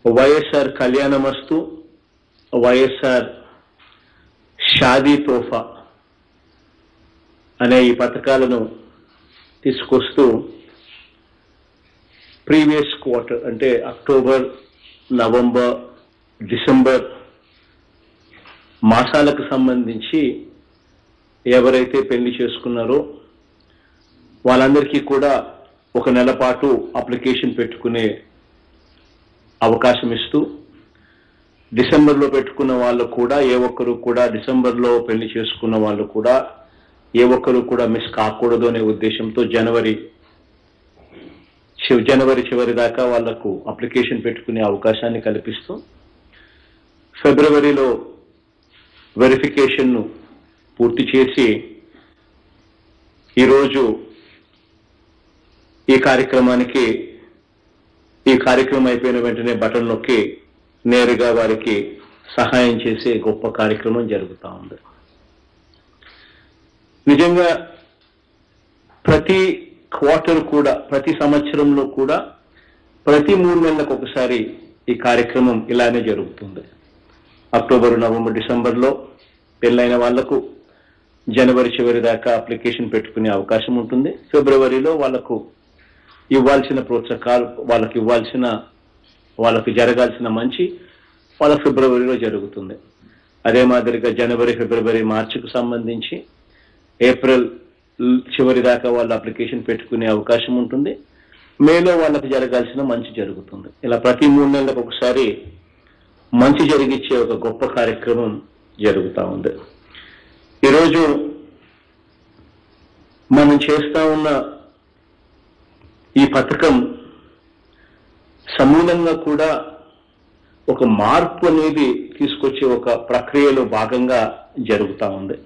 వైఎస్ఆర్ కళ్యాణమస్తు వైఎస్ఆర్ షాదీ తోఫా అనే ఈ పథకాలను తీసుకొస్తూ ప్రీవియస్ క్వార్టర్ అంటే అక్టోబర్ నవంబర్ డిసెంబర్ మాసాలకు సంబంధించి ఎవరైతే పెళ్లి చేసుకున్నారో వాళ్ళందరికీ కూడా ఒక నెల పాటు అప్లికేషన్ పెట్టుకునే అవకాశం ఇస్తూ డిసెంబర్లో పెట్టుకున్న వాళ్ళు కూడా ఏ ఒక్కరు కూడా డిసెంబర్లో పెళ్లి చేసుకున్న వాళ్ళు కూడా ఏ ఒక్కరు కూడా మిస్ కాకూడదు అనే ఉద్దేశంతో జనవరి చివ- జనవరి చివరి దాకా వాళ్లకు అప్లికేషన్ పెట్టుకునే అవకాశాన్ని కల్పిస్తూ ఫిబ్రవరిలో వెరిఫికేషన్ను పూర్తి చేసి ఈరోజు ఈ కార్యక్రమానికి ఈ కార్యక్రమం అయిపోయిన వెంటనే బటన్ నొక్కి నేరుగా వారికి సహాయం చేసే గొప్ప కార్యక్రమం జరుగుతూ ఉంది నిజంగా ప్రతి క్వార్టర్ కూడా ప్రతి సంవత్సరంలో కూడా ప్రతి మూడు నెలలకు ఒకసారి ఈ కార్యక్రమం ఇలానే జరుగుతుంది అక్టోబర్ నవంబర్ డిసెంబర్లో పెళ్ళైన వాళ్లకు జనవరి చివరి దాకా అప్లికేషన్ పెట్టుకునే అవకాశం ఉంటుంది ఫిబ్రవరిలో వాళ్లకు ఇవ్వాల్సిన ప్రోత్సాహాలు వాళ్ళకి ఇవ్వాల్సిన వాళ్ళకి జరగాల్సిన మంచి వాళ్ళ ఫిబ్రవరిలో జరుగుతుంది అదే మాదిరిగా జనవరి ఫిబ్రవరి మార్చికు సంబంధించి ఏప్రిల్ చివరి దాకా వాళ్ళు అప్లికేషన్ పెట్టుకునే అవకాశం ఉంటుంది మేలో వాళ్ళకి జరగాల్సిన మంచి జరుగుతుంది ఇలా ప్రతి మూడు నెలలకు ఒకసారి మంచి జరిగిచ్చే ఒక గొప్ప కార్యక్రమం జరుగుతూ ఉంది ఈరోజు మనం చేస్తా ఉన్న ఈ పథకం సమూలంగా కూడా ఒక మార్పు అనేది తీసుకొచ్చే ఒక ప్రక్రియలో భాగంగా జరుగుతూ ఉంది